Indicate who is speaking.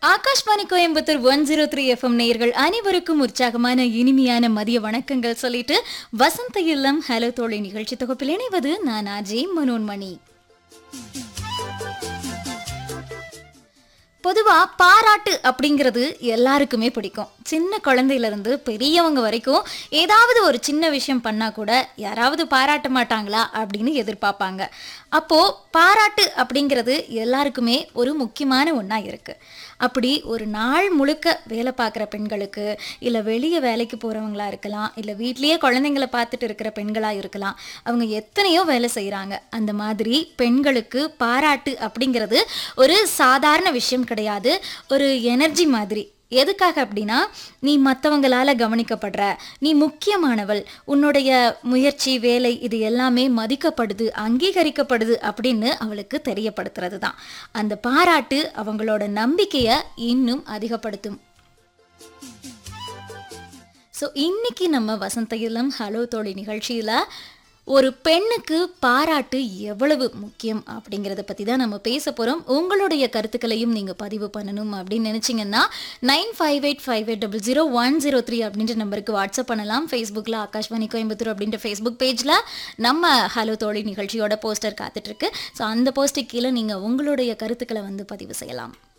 Speaker 1: Akashvani Coimbatore one zero three FM நேயர்கள் அனைவருக்கும் உற்சாகமான இனிமையான மதிய வணக்கங்கள் சொல்லிட்டு வசந்த இல்லம் ஹலோ தோழி நிகழ்ச்சி தொகுப்பில் இணைவது நான் அஜய் மனோன்மணி பொதுவா பாராட்டு அப்படிங்கிறது எல்லாருக்குமே பிடிக்கும் சின்ன குழந்தையில இருந்து பெரியவங்க வரைக்கும் ஏதாவது ஒரு சின்ன விஷயம் பண்ணா கூட யாராவது பாராட்ட மாட்டாங்களா அப்படின்னு எதிர்பார்ப்பாங்க அப்போ பாராட்டு அப்படிங்கிறது எல்லாருக்குமே ஒரு முக்கியமான ஒன்றா இருக்கு அப்படி ஒரு நாள் முழுக்க வேலை பார்க்குற பெண்களுக்கு இல்லை வெளியே வேலைக்கு போகிறவங்களா இருக்கலாம் இல்லை வீட்லேயே குழந்தைங்கள பார்த்துட்டு இருக்கிற பெண்களாக இருக்கலாம் அவங்க எத்தனையோ வேலை செய்கிறாங்க அந்த மாதிரி பெண்களுக்கு பாராட்டு அப்படிங்கிறது ஒரு சாதாரண விஷயம் கிடையாது ஒரு எனர்ஜி மாதிரி எதுக்காக அப்படின்னா நீ மற்றவங்களால கவனிக்கப்படுற நீ முக்கியமானவள் உன்னுடைய முயற்சி வேலை இது எல்லாமே மதிக்கப்படுது அங்கீகரிக்கப்படுது அப்படின்னு அவளுக்கு தெரியப்படுத்துறது தான் அந்த பாராட்டு அவங்களோட நம்பிக்கையை இன்னும் அதிகப்படுத்தும் ஸோ இன்னைக்கு நம்ம வசந்த இளம் ஹலோ தோழி நிகழ்ச்சியில் ஒரு பெண்ணுக்கு பாராட்டு எவ்வளவு முக்கியம் அப்படிங்கிறத பற்றி தான் நம்ம பேச போகிறோம் உங்களுடைய கருத்துக்களையும் நீங்கள் பதிவு பண்ணணும் அப்படின்னு நினச்சிங்கன்னா nine five eight five eight double zero one zero three அப்படின்ற நம்பருக்கு வாட்ஸ்அப் பண்ணலாம் ஃபேஸ்புக்கில் ஆகாஷ்வாணி கோயம்புத்தூர் அப்படின்ற ஃபேஸ்புக் பேஜில் நம்ம ஹலோ தோழி நிகழ்ச்சியோட போஸ்டர் காத்துட்ருக்கு ஸோ அந்த போஸ்ட்டுக்கு கீழே நீங்கள் உங்களுடைய கருத்துக்களை வந்து பதிவு செய்யலாம்